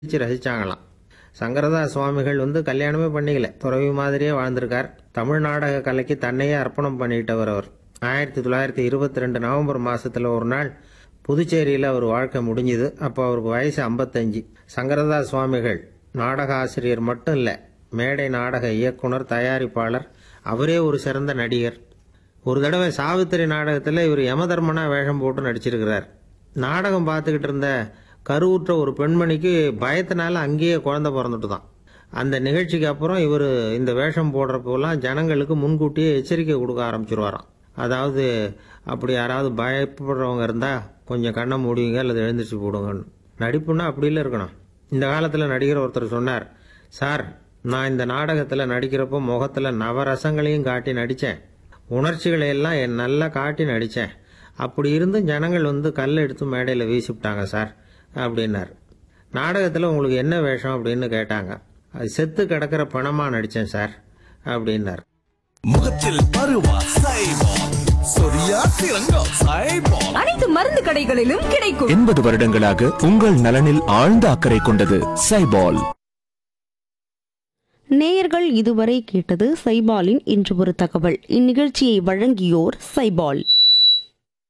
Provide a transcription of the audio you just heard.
ரசிச்சு ரசிச்சாங்களாம் சங்கரதாஸ் சுவாமிகள் வந்து கல்யாணமே பண்ணிக்கல துறவி மாதிரியே வாழ்ந்திருக்கார் தமிழ் நாடக கலைக்கு தன்னையே அர்ப்பணம் பண்ணிட்டவர் அவர் ஆயிரத்தி தொள்ளாயிரத்தி இருபத்தி ரெண்டு நவம்பர் மாசத்துல ஒரு நாள் புதுச்சேரியில் அவர் வாழ்க்கை முடிஞ்சுது அப்போ அவருக்கு வயசு ஐம்பத்தஞ்சு சங்கரதாஸ் சுவாமிகள் நாடக ஆசிரியர் மட்டும் இல்லை மேடை நாடக இயக்குனர் தயாரிப்பாளர் அவரே ஒரு சிறந்த நடிகர் ஒரு தடவை சாவித்திரி நாடகத்தில் இவர் யமதர்மனா வேஷம் போட்டு நடிச்சிருக்கிறார் நாடகம் பார்த்துக்கிட்டு இருந்த கருவுற்ற ஒரு பெண்மணிக்கு பயத்தினால அங்கேயே குழந்தை பிறந்துட்டு தான் அந்த நிகழ்ச்சிக்கு அப்புறம் இவர் இந்த வேஷம் போடுறப்போலாம் ஜனங்களுக்கு முன்கூட்டியே எச்சரிக்கை கொடுக்க ஆரம்பிச்சிருவாராம் அதாவது அப்படி யாராவது பயப்படுறவங்க இருந்தால் கொஞ்சம் கண்ணை மூடிங்க அல்லது எழுந்திரிச்சு போடுங்கன்னு நடிப்புன்னா அப்படில இருக்கணும் இந்த காலத்தில் நடிகர் ஒருத்தர் சொன்னார் சார் நான் இந்த நாடகத்தில் நடிக்கிறப்போ முகத்தில் நவரசங்களையும் காட்டி நடித்தேன் உணர்ச்சிகளை எல்லாம் என் நல்லா காட்டி நடித்தேன் அப்படி இருந்தும் ஜனங்கள் வந்து கல் எடுத்து மேடையில் வீசிவிட்டாங்க சார் அப்படின்னார் நாடகத்தில் உங்களுக்கு என்ன வேஷம் அப்படின்னு கேட்டாங்க அது செத்து கிடக்கிற பணமாக நடித்தேன் சார் அப்படின்னார் முகத்தில் பருவா சைபால் சொரியா சிறங்கா சைபால் அனைத்து மருந்து கடைகளிலும் கிடைக்கும் எண்பது வருடங்களாக உங்கள் நலனில் ஆழ்ந்த அக்கறை கொண்டது சைபால் நேயர்கள் இதுவரை கேட்டது சைபாலின் இன்று ஒரு தகவல் இந்நிகழ்ச்சியை வழங்கியோர் சைபால்